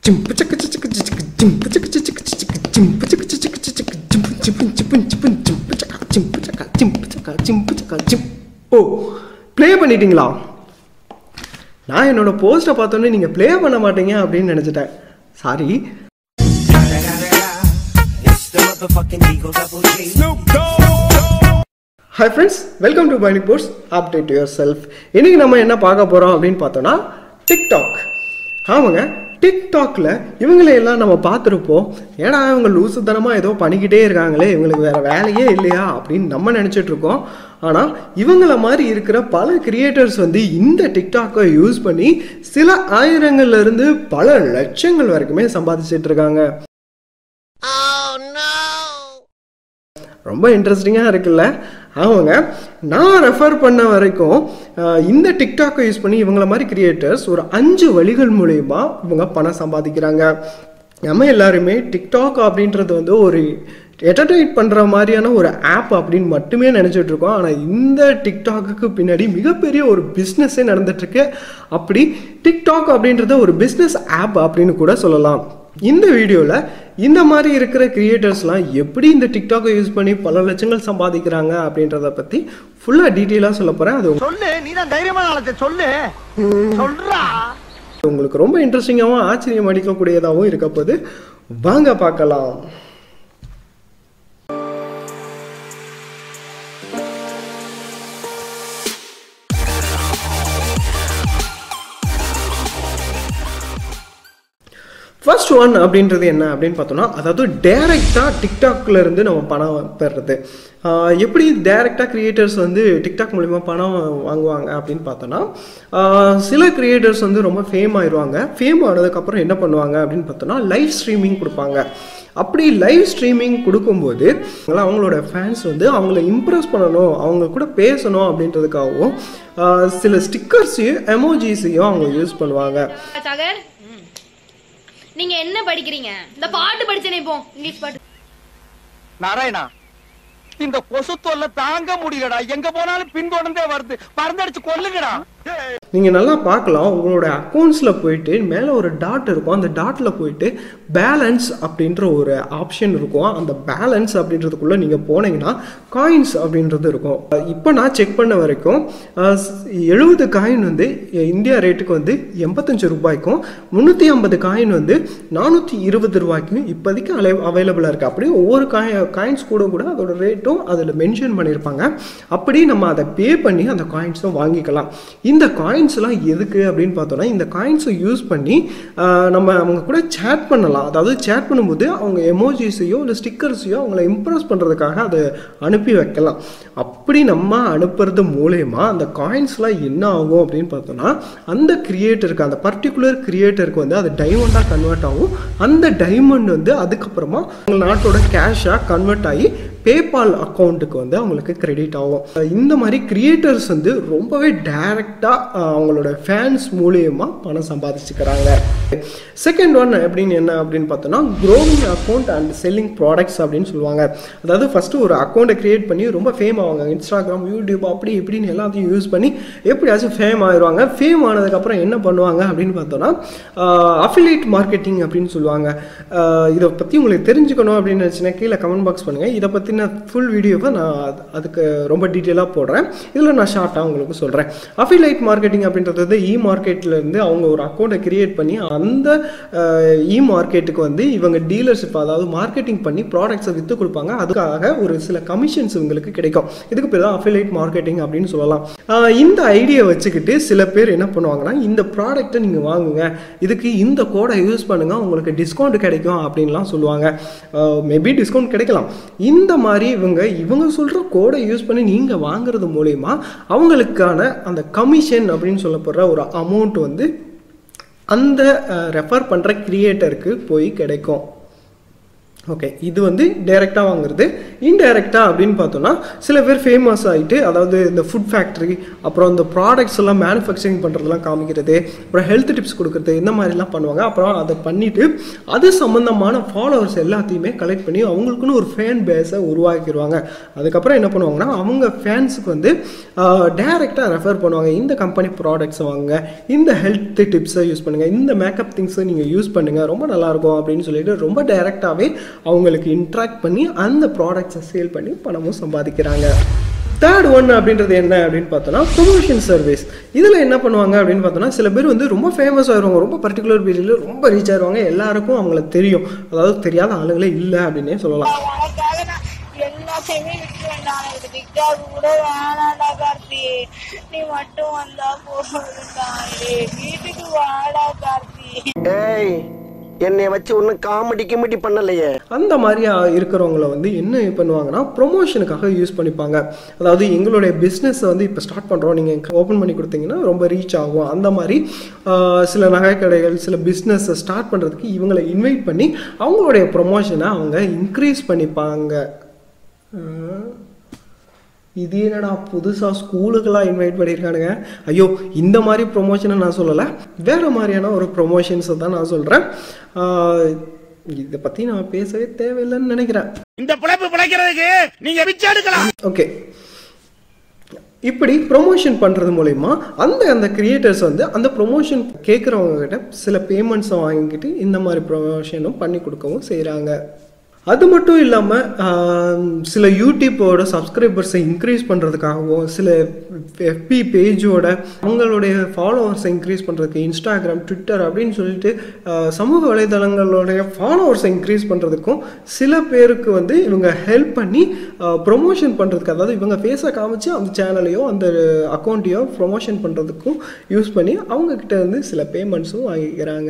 Jump chicka chicka chicka jump chicka chicka chicka jump chicka chicka chicka jump chipun chipun chipun jump chicka jump chicka jump chicka jump chicka jump ஓ play பண்ணிட்டீங்களா நான் என்னோட போஸ்ட்டை பார்த்தோன்னே நீங்கள் play பண்ண மாட்டீங்க அப்படின்னு நினச்சிட்டேன் sorry It's the motherfucking Eagle Double G. Hi friends welcome to பைனி போர்ட்ஸ் அப்டேட் யுவர் செல்ஃப் இன்னைக்கு நம்ம என்ன பார்க்க போகிறோம் அப்படின்னு பார்த்தோன்னா டிக்டாக் ஆமாங்க டிக்டாக்ல இவங்களை எல்லாம் நம்ம பார்த்துருப்போம் ஏன்னா இவங்க லூசுத்தனமாக ஏதோ பண்ணிக்கிட்டே இருக்காங்களே இவங்களுக்கு வேற வேலையே இல்லையா அப்படின்னு நம்ம நினச்சிட்டு இருக்கோம் ஆனால் இவங்கள மாதிரி இருக்கிற பல கிரியேட்டர்ஸ் வந்து இந்த டிக்டாக்கை யூஸ் பண்ணி சில ஆயிரங்கள்ல இருந்து பல லட்சங்கள் வரைக்குமே சம்பாதிச்சிட்டு இருக்காங்க ரொம்ப இன்ட்ரெஸ்டிங்காக இருக்குல்ல அவங்க நான் ரெஃபர் பண்ண வரைக்கும் அஹ், இந்த டிக்டாக்கை யூஸ் பண்ணி இவங்கள மாதிரி கிரியேட்டர்ஸ் ஒரு அஞ்சு வழிகள் மூலயமா இவங்க பணம் சம்பாதிக்கிறாங்க நம்ம எல்லாருமே டிக்டாக் அப்படின்றது வந்து ஒரு என்டர்டெயின் பண்ணுற மாதிரியான ஒரு ஆப் அப்படின்னு மட்டுமே நினச்சிட்டு இருக்கோம் ஆனால் இந்த டிக்டாக்குக்கு பின்னாடி மிகப்பெரிய ஒரு பிஸ்னஸே நடந்துட்டுருக்கு அப்படி டிக்டாக் அப்படின்றத ஒரு பிஸ்னஸ் ஆப் அப்படின்னு கூட சொல்லலாம் இந்த வீடியோவில் இந்த மாதிரி இருக்கிற கிரியேட்டர்ஸ்லாம் எப்படி இந்த டிக்டாக்கை யூஸ் பண்ணி பல லட்சங்கள் சம்பாதிக்கிறாங்க அப்படின்றத பற்றி ஃபுல்லாக டீட்டெயிலாக சொல்ல போகிறேன் அது சொல்லு நீ தான் தைரியமான ஆளத்தை சொல்லு சொல்றா உங்களுக்கு ரொம்ப இன்ட்ரெஸ்டிங்காகவும் ஆச்சரியம் அடிக்கக்கூடியதாகவும் இருக்க போது வாங்க பார்க்கலாம் ஃபர்ஸ்ட் ஒன் அப்படின்றது என்ன அப்படின்னு பார்த்தோம்னா அதாவது டைரெக்டாக டிக்டாக்ல இருந்து நம்ம பணம் பெறுறது ஆஹ் எப்படி டைரெக்டாக கிரியேட்டர்ஸ் வந்து டிக்டாக் மூலிமா பணம் வாங்குவாங்க அப்படின்னு பார்த்தோன்னா ஆஹ் சில கிரியேட்டர்ஸ் வந்து ரொம்ப ஃபேம் ஆயிடுவாங்க ஃபேம் ஆனதுக்கப்புறம் என்ன பண்ணுவாங்க அப்படின்னு பார்த்தோன்னா லைவ் ஸ்ட்ரீமிங் கொடுப்பாங்க அப்படி லைவ் ஸ்ட்ரீமிங் கொடுக்கும்போது அவங்களோட ஃபேன்ஸ் வந்து அவங்கள இம்ப்ரெஸ் பண்ணணும் அவங்க கூட பேசணும் அப்படின்றதுக்காகவும் ஆஹ் சில ஸ்டிக்கர்ஸையும் எமோஜிஸையும் அவங்க யூஸ் பண்ணுவாங்க சாகர் நீங்க என்ன படிக்கிறீங்க இந்த பாட்டு படிச்சேனே இப்போ இங்கிலீஷ் பாட்டு நாராயணா இந்த கொசு தொல்லை தாங்க முடியலடா எங்க போனாலும் பின்தொடர்ந்தே வருது பறந்தடிச்சு கொல்லுங்கடா நீங்கள் நல்லா பார்க்கலாம் உங்களோட அக்கௌண்ட்ஸில் போயிட்டு மேலே ஒரு டாட் இருக்கும் அந்த டாட்டில் போயிட்டு பேலன்ஸ் அப்படின்ற ஒரு ஆப்ஷன் இருக்கும் அந்த பேலன்ஸ் அப்படின்றதுக்குள்ளே நீங்கள் போனீங்கன்னா காயின்ஸ் அப்படின்றது இருக்கும் இப்போ நான் செக் பண்ண வரைக்கும் எழுபது காயின் வந்து இந்தியா ரேட்டுக்கு வந்து எண்பத்தஞ்சு ரூபாய்க்கும் முந்நூற்றி ஐம்பது காயின் வந்து நானூற்றி இருபது ரூபாய்க்கும் இப்போதைக்கு அலை அவைலபிளாக இருக்குது அப்படி ஒவ்வொரு காய் காயின்ஸ் கூட கூட அதோட ரேட்டும் அதில் மென்ஷன் பண்ணியிருப்பாங்க அப்படி நம்ம அதை பே பண்ணி அந்த காயின்ஸும் வாங்கிக்கலாம் இந்த காயின்ஸ்லாம் எதுக்கு அப்படின்னு பார்த்தோன்னா இந்த காயின்ஸை யூஸ் பண்ணி ஆஹ், நம்ம அவங்க கூட சேட் பண்ணலாம் அதாவது சேட் பண்ணும்போது அவங்க எமோஜிஸையோ இல்லை ஸ்டிக்கர்ஸையோ அவங்கள இம்ப்ரெஸ் பண்ணுறதுக்காக அதை அனுப்பி வைக்கலாம் அப்படி நம்ம அனுப்புறது மூலயமா அந்த காயின்ஸ்லாம் என்ன ஆகும் அப்படின்னு பார்த்தோன்னா அந்த கிரியேட்டருக்கு அந்த பர்டிகுலர் கிரியேட்டருக்கு வந்து அது டைமண்டாக கன்வெர்ட் ஆகும் அந்த டைமண்ட் வந்து அதுக்கப்புறமா அவங்க நாட்டோட கேஷாக கன்வெர்ட் ஆகி பேபால் அக்கௌண்ட்டுக்கு வந்து அவங்களுக்கு கிரெடிட் ஆகும் இந்த மாதிரி கிரியேட்டர்ஸ் வந்து ரொம்பவே டைரெக்டாக அவங்களோட ஃபேன்ஸ் மூலியமாக பணம் சம்பாதிச்சுக்கிறாங்க செகண்ட் ஒன் அப்படின்னு என்ன அப்படின்னு பார்த்தோன்னா growing account and selling products அப்படின்னு சொல்லுவாங்க அதாவது ஃபஸ்ட்டு ஒரு அக்கௌண்ட்டை கிரியேட் பண்ணி ரொம்ப ஃபேம் ஆவாங்க இன்ஸ்டாகிராம் யூடியூப் அப்படி இப்படின்னு எல்லாத்தையும் யூஸ் பண்ணி எப்படியாச்சும் ஃபேம் ஆயிடுவாங்க ஃபேம் ஆனதுக்கப்புறம் என்ன பண்ணுவாங்க அப்படின்னு பார்த்தோன்னா அஃபிலியேட் மார்க்கெட்டிங் அப்படின்னு சொல்லுவாங்க ஆஹ் இதை பற்றி உங்களுக்கு தெரிஞ்சுக்கணும் அப்படின்னு நினச்சினா கீழே கமெண்ட் பாக்ஸ் பண்ணுங்கள் இதை பற்றின ஃபுல் வீடியோவை நான் அது- அதுக்கு ரொம்ப டீட்டெயிலாக போடுறேன் இதில் நான் ஷார்ட்டாக உங்களுக்கு சொல்கிறேன் அஃபிலைட் மார்க்கெட்டிங் அப்படின்றது இ மார்க்கெட்லேருந்து அவங்க ஒரு அக்கௌண்ட்டை கிரியேட் பண்ணி அந்த இ மார்க்கெட்டுக்கு வந்து இவங்க டீலர்ஷிப் அதாவது மார்க்கெட்டிங் பண்ணி ப்ராடக்ட்ஸை விற்று கொடுப்பாங்க அதுக்காக ஒரு சில கமிஷன்ஸ் இவங்களுக்கு கிடைக்கும் இதுக்கு பேர் தான் அஃபிலைட் மார்க்கெட்டிங் அப்படின்னு சொல்லலாம் ஆஹ் இந்த ஐடியா வச்சுக்கிட்டு சில பேர் என்ன பண்ணுவாங்கன்னா இந்த ப்ராடக்ட்டை நீங்கள் வாங்குங்க இதுக்கு இந்த கோடை யூஸ் பண்ணுங்கள் உங்களுக்கு டிஸ்கவுண்ட் கிடைக்கும் அப்படின்லாம் சொல்லுவாங்க மேபி டிஸ்கவுண்ட் கிடைக்கலாம் இந்த மாதிரி இவங்க இவங்க சொல்கிற கோடை யூஸ் பண்ணி நீங்கள் வாங்குறது மூலயமா அவங்களுக்கான அந்த கமிஷன் அப்படின்னு சொல்லப்படுற ஒரு அமௌண்ட் வந்து அந்த ரெஃபர் பண்ணுற கிரியேட்டருக்கு போய் கிடைக்கும் ஓகே இது வந்து டைரெக்டாக வாங்குறது இன்டைரக்டாக அப்படின்னு பார்த்தோம்னா சில பேர் ஃபேமஸ் ஆகிட்டு அதாவது இந்த ஃபுட் ஃபேக்ட்ரி அப்புறம் இந்த ப்ராடக்ட்ஸ் எல்லாம் மேனுஃபேக்சரிங் பண்ணுறதுலாம் காமிக்கிறது அப்புறம் ஹெல்த் டிப்ஸ் கொடுக்குறது இந்த மாதிரிலாம் பண்ணுவாங்க அப்புறம் அதை பண்ணிவிட்டு அது சம்மந்தமான ஃபாலோவர்ஸ் எல்லாத்தையுமே கலெக்ட் பண்ணி அவங்களுக்குன்னு ஒரு ஃபேன் பேஸை உருவாக்கிடுவாங்க அதுக்கப்புறம் என்ன பண்ணுவாங்கன்னா அவங்க ஃபேன்ஸுக்கு வந்து டைரெக்டாக ரெஃபர் பண்ணுவாங்க இந்த கம்பெனி ப்ராடக்ட்ஸை வாங்குங்க இந்த ஹெல்த் டிப்ஸை யூஸ் பண்ணுங்கள் இந்த மேக்கப் திங்ஸை நீங்கள் யூஸ் பண்ணுங்கள் ரொம்ப நல்லாயிருக்கும் அப்படின்னு சொல்லிட்டு ரொம்ப டைரெக்டாகவே அவங்களுக்கு இன்ட்ராக்ட் பண்ணி அந்த ப்ராடக்ட்ஸை சேல் பண்ணி பணமும் சம்பாதிக்கிறாங்க தேர்ட் ஒன் அப்படின்றது என்ன அப்படின்னு பார்த்தோன்னா ப்ரொமோஷன் சர்வீஸ் இதில் என்ன பண்ணுவாங்க அப்படின்னு பார்த்தோன்னா சில பேர் வந்து ரொம்ப ஃபேமஸ் ஆயிருவாங்க ரொம்ப பர்டிகுலர் பீரியடில் ரொம்ப ரீச் ஆயிருவாங்க எல்லாருக்கும் அவங்கள தெரியும் அதாவது தெரியாத ஆளுங்களே இல்லை அப்படின்னே சொல்லலாம் உனக்காக நான் எல்லாத்தையுமே விட்டுருவேன்டா எனக்கு டிக்டாக் கூட வேணாண்டா கார்த்தி நீ மட்டும் வந்தா போதும்டா டேய், வீட்டுக்கு வாடா கார்த்தி ஏய் என்னை வச்சு ஒன்னும் காமெடி கிமெடி பண்ணலையே அந்த மாதிரி இருக்கிறவங்கள வந்து என்ன பண்ணுவாங்கன்னா ப்ரொமோஷனுக்காக யூஸ் பண்ணிப்பாங்க அதாவது எங்களுடைய பிஸ்னஸை வந்து இப்போ ஸ்டார்ட் பண்ணுறோம் நீங்கள் ஓப்பன் பண்ணி கொடுத்தீங்கன்னா ரொம்ப ரீச் ஆகும் அந்த மாதிரி ஆஹ், சில நகை கடைகள் சில பிஸ்னஸை ஸ்டார்ட் பண்ணுறதுக்கு இவங்களை இன்வைட் பண்ணி அவங்களுடைய ப்ரொமோஷனை அவங்க இன்க்ரீஸ் பண்ணிப்பாங்க ஆஹ், இது என்னடா புதுசாக ஸ்கூலுக்கெல்லாம் இன்வைட் பண்ணியிருக்கானுங்க ஐயோ இந்த மாதிரி ப்ரொமோஷனை நான் சொல்லலை வேறு மாதிரியான ஒரு ப்ரொமோஷன்ஸை தான் நான் சொல்கிறேன் இதை பற்றி நான் பேசவே தேவையில்லைன்னு நினைக்கிறேன் இந்த பிழைப்பு பிழைக்கிறதுக்கு நீங்க பிச்சை எடுக்கலாம் ஓகே இப்படி ப்ரொமோஷன் பண்ணுறது மூலயமா அந்த அந்த கிரியேட்டர்ஸ் வந்து அந்த ப்ரொமோஷன் கேட்குறவங்க கிட்ட சில பேமெண்ட்ஸை வாங்கிக்கிட்டு இந்த மாதிரி ப்ரொமோஷனும் பண்ணி கொடுக்கவும் செய்கிறாங்க அது மட்டும் இல்லாமல் சில யூடியூப்போட சப்ஸ்கிரைபர்ஸை இன்க்ரீஸ் பண்ணுறதுக்காகவும் சில எஃபி பேஜோட அவங்களுடைய ஃபாலோவர்ஸை இன்க்ரீஸ் பண்ணுறதுக்கு இன்ஸ்டாகிராம் ட்விட்டர் அப்படின்னு சொல்லிட்டு ஆஹ், சமூக வலைதளங்களுடைய ஃபாலோவர்ஸை இன்க்ரீஸ் பண்ணுறதுக்கும் சில பேருக்கு வந்து இவங்க ஹெல்ப் பண்ணி ப்ரொமோஷன் பண்ணுறதுக்கு அதாவது இவங்க ஃபேஸை காமிச்சு அந்த சேனலையோ அந்த அக்கௌண்ட்டையோ ப்ரொமோஷன் பண்ணுறதுக்கும் யூஸ் பண்ணி அவங்கக்கிட்ட இருந்து சில பேமெண்ட்ஸும் வாங்கிக்கிறாங்க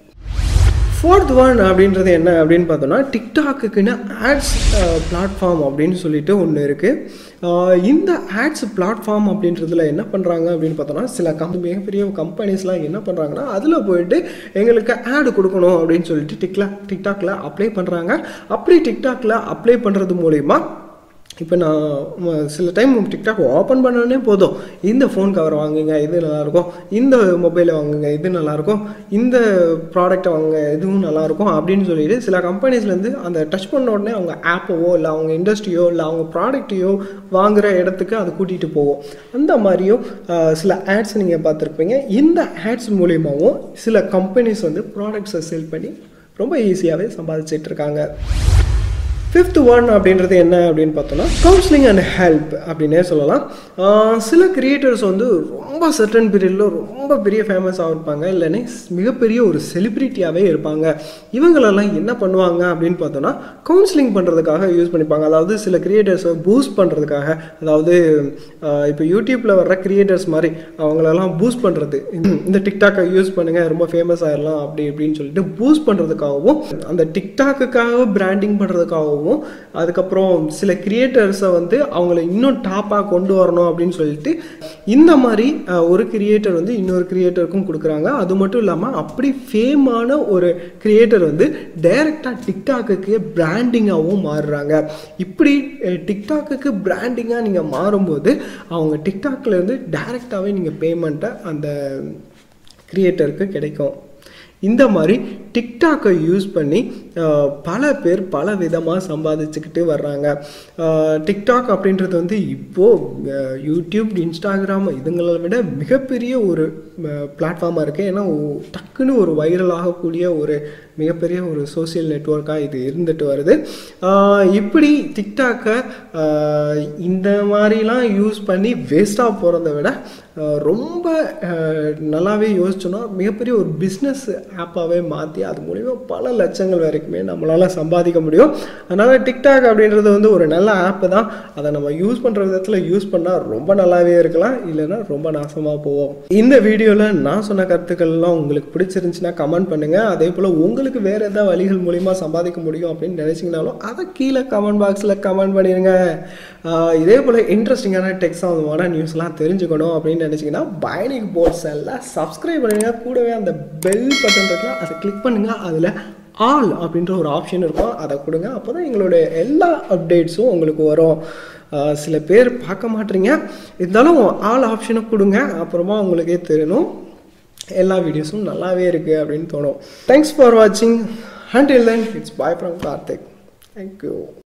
ஃபோர்த் ஒன் அப்படின்றது என்ன அப்படின்னு பார்த்தோம்னா டிக்டாக்குக்குன்னு ஆட்ஸ் பிளாட்ஃபார்ம் அப்படின்னு சொல்லிட்டு ஒன்று இருக்குது இந்த ஆட்ஸ் பிளாட்ஃபார்ம் அப்படின்றதுல என்ன பண்ணுறாங்க அப்படின்னு பார்த்தோம்னா சில கம் மிகப்பெரிய கம்பெனிஸ்லாம் என்ன பண்ணுறாங்கன்னா அதில் போயிட்டு எங்களுக்கு ஆடு கொடுக்கணும் அப்படின்னு சொல்லிட்டு டிக்லா டிக்டாக்ல அப்ளை பண்ணுறாங்க அப்படி டிக்டாக்ல அப்ளை பண்ணுறது மூலிமா இப்போ நான் ம, சில டைம் டிக்டாக் ஓப்பன் பண்ணோடனே போதும் இந்த ஃபோன் கவர் வாங்குங்க இது நல்லாயிருக்கும் இந்த மொபைலை வாங்குங்க இது நல்லாயிருக்கும் இந்த ப்ராடக்ட்டை வாங்குங்க இதுவும் நல்லாயிருக்கும் அப்படின்னு சொல்லிட்டு சில கம்பெனிஸ்லேருந்து அந்த டச் பண்ண உடனே அவங்க ஆப்பவோ இல்லை அவங்க இண்டஸ்ட்ரியோ இல்லை அவங்க ப்ராடக்ட்டையோ வாங்குகிற இடத்துக்கு அது கூட்டிகிட்டு போகும் அந்த மாதிரியும் அஹ், சில ஆட்ஸ் நீங்கள் பார்த்துருப்பீங்க இந்த ஆட்ஸ் மூலியமாகவும் சில கம்பெனிஸ் வந்து ப்ராடக்ட்ஸை செல் பண்ணி ரொம்ப ஈஸியாகவே சம்பாதிச்சிட்டு இருக்காங்க ஃபிஃப்த் ஒன் அப்படின்றது என்ன அப்படின்னு பார்த்தோம்னா கவுன்சிலிங் அண்ட் ஹெல்ப் அப்படின்னே சொல்லலாம் ஆஹ் சில கிரியேட்டர்ஸ் வந்து ரொம்ப சர்டன் பீரியடில் ரொம்ப பெரிய ஃபேமஸாக இருப்பாங்க இல்லைன்னா மிகப்பெரிய ஒரு செலிப்ரிட்டியாகவே இருப்பாங்க இவங்களெல்லாம் என்ன பண்ணுவாங்க அப்படின்னு பார்த்தோம்னா கவுன்சிலிங் பண்ணுறதுக்காக யூஸ் பண்ணிப்பாங்க அதாவது சில கிரியேட்டர்ஸை பூஸ்ட் பண்ணுறதுக்காக அதாவது ஆஹ் இப்போ யூடியூப்பில் வர்ற கிரியேட்டர்ஸ் மாதிரி அவங்களெல்லாம் பூஸ்ட் பண்ணுறது இந்த டிக்டாக்கை யூஸ் பண்ணுங்கள் ரொம்ப ஃபேமஸ் ஆயிடலாம் அப்படி இப்படின்னு சொல்லிட்டு பூஸ்ட் பண்ணுறதுக்காகவும் அந்த டிக்டாக்குக்காக பிராண்டிங் பண்ணுறதுக்காகவும் அதுக்கப்புறம் சில கிரியேட்டர்ஸை வந்து அவங்கள இன்னும் டாப்பாக கொண்டு வரணும் அப்படின்னு சொல்லிட்டு இந்த மாதிரி அஹ், ஒரு கிரியேட்டர் வந்து இன்னொரு கிரியேட்டருக்கும் கொடுக்குறாங்க அது மட்டும் இல்லாமல் அப்படி ஃபேமான ஒரு கிரியேட்டர் வந்து டைரெக்டாக டிக்டாக்குக்கு பிராண்டிங்காகவும் மாறுறாங்க இப்படி அஹ், டிக்டாக்குக்கு பிராண்டிங்காக நீங்கள் மாறும்போது அவங்க டிக்டாக்ல இருந்து டைரெக்டாகவே நீங்கள் பேமெண்ட்டை அந்த கிரியேட்டருக்கு கிடைக்கும் இந்த மாதிரி டிக்டாக்கை யூஸ் பண்ணி அஹ், பல பேர் பல விதமாக சம்பாதிச்சுக்கிட்டு வர்றாங்க அஹ், டிக்டாக் அப்படின்றது வந்து இப்போது யூடியூப் இன்ஸ்டாகிராம் இதுங்களை விட மிகப்பெரிய ஒரு பிளாட்ஃபார்மாக இருக்குது ஏன்னா ஒ- டக்குன்னு ஒரு வைரல் ஆகக்கூடிய ஒரு மிகப்பெரிய ஒரு சோஷியல் நெட்வொர்க்காக இது இருந்துட்டு வருது ஆஹ் இப்படி டிக்டாக்கை ஆஹ் இந்த மாதிரிலாம் யூஸ் பண்ணி வேஸ்ட்டாக போகிறத விட ஆஹ் ரொம்ப ஆஹ் நல்லாவே யோசிச்சோன்னா மிகப்பெரிய ஒரு பிஸ்னஸ் ஆப்பாகவே மாற்றி அது மூலிமா பல லட்சங்கள் வரைக்குமே நம்மளால் சம்பாதிக்க முடியும் அதனால் டிக்டாக் அப்படின்றது வந்து ஒரு நல்ல ஆப்பு தான் அதை நம்ம யூஸ் பண்ணுற விதத்தில் யூஸ் பண்ணால் ரொம்ப நல்லாவே இருக்கலாம் இல்லைன்னா ரொம்ப நாசமாக போவோம் இந்த வீடியோவில் நான் சொன்ன கருத்துக்கள்லாம் உங்களுக்கு பிடிச்சிருந்துச்சுன்னா கமெண்ட் பண்ணுங்கள் அதே போல் உங்களுக்கு வேறு ஏதாவது வழிகள் மூலிமா சம்பாதிக்க முடியும் அப்படின்னு நினச்சிங்கனாலும் அதை கீழே கமெண்ட் பாக்ஸில் கமெண்ட் பண்ணிடுங்க ஆஹ் இதே போல் இன்ட்ரெஸ்டிங்கான டெக்ஸ் சம்மந்தமான நியூஸ்லாம் தெரிஞ்சுக்கணும் அப்படின்னு நினச்சிங்கன்னா பயணிக் போர்ட்ஸ் எல்லாம் சப்ஸ்கிரைப் பண்ணுங்க கூடவே அந்த பெல் பட்டன் இருக்குல்ல அதை கிளிக் பண்ணுங்கள் அதில் ஆல் அப்படின்ற ஒரு ஆப்ஷன் இருக்கும் அதை கொடுங்க அப்போ தான் எங்களுடைய எல்லா அப்டேட்ஸும் உங்களுக்கு வரும் ஆஹ் சில பேர் பார்க்க மாட்டீங்க இருந்தாலும் ஆல் ஆப்ஷனை கொடுங்க அப்புறமா உங்களுக்கே தெரியணும் எல்லா வீடியோஸும் நல்லாவே இருக்குது அப்படின்னு தோணும் தேங்க்ஸ் ஃபார் வாட்சிங் until then it's bye from Karthik thank you